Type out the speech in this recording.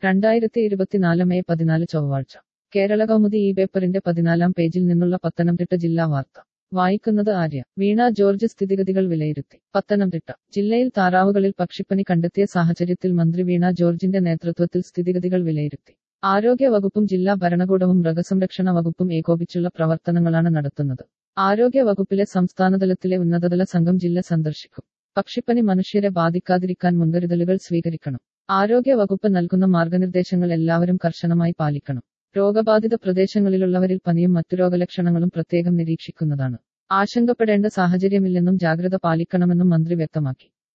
രണ്ടായിരത്തി ഇരുപത്തിനാല് മെയ് പതിനാല് ചൊവ്വാഴ്ച കേരള കൗമുദി ഈ പേപ്പറിന്റെ പതിനാലാം പേജിൽ നിന്നുള്ള പത്തനംതിട്ട ജില്ലാ വാർത്ത വായിക്കുന്നത് ആര്യ വീണ ജോർജ് സ്ഥിതിഗതികൾ വിലയിരുത്തി പത്തനംതിട്ട ജില്ലയിൽ താറാവുകളിൽ പക്ഷിപ്പനി കണ്ടെത്തിയ സാഹചര്യത്തിൽ മന്ത്രി വീണ ജോർജിന്റെ നേതൃത്വത്തിൽ സ്ഥിതിഗതികൾ വിലയിരുത്തി ആരോഗ്യ വകുപ്പും ജില്ലാ ഭരണകൂടവും മൃഗസംരക്ഷണ വകുപ്പും ഏകോപിച്ചുള്ള പ്രവർത്തനങ്ങളാണ് നടത്തുന്നത് ആരോഗ്യ വകുപ്പിലെ സംസ്ഥാനതലത്തിലെ ഉന്നതതല സംഘം ജില്ല സന്ദർശിക്കും പക്ഷിപ്പനി മനുഷ്യരെ ബാധിക്കാതിരിക്കാൻ മുൻകരുതലുകൾ സ്വീകരിക്കണം ആരോഗ്യ വകുപ്പ് നൽകുന്ന മാർഗനിർദ്ദേശങ്ങൾ എല്ലാവരും കർശനമായി പാലിക്കണം രോഗബാധിത പ്രദേശങ്ങളിലുള്ളവരിൽ പനിയും മറ്റു രോഗലക്ഷണങ്ങളും പ്രത്യേകം നിരീക്ഷിക്കുന്നതാണ് ആശങ്കപ്പെടേണ്ട സാഹചര്യമില്ലെന്നും ജാഗ്രത പാലിക്കണമെന്നും മന്ത്രി വ്യക്തമാക്കി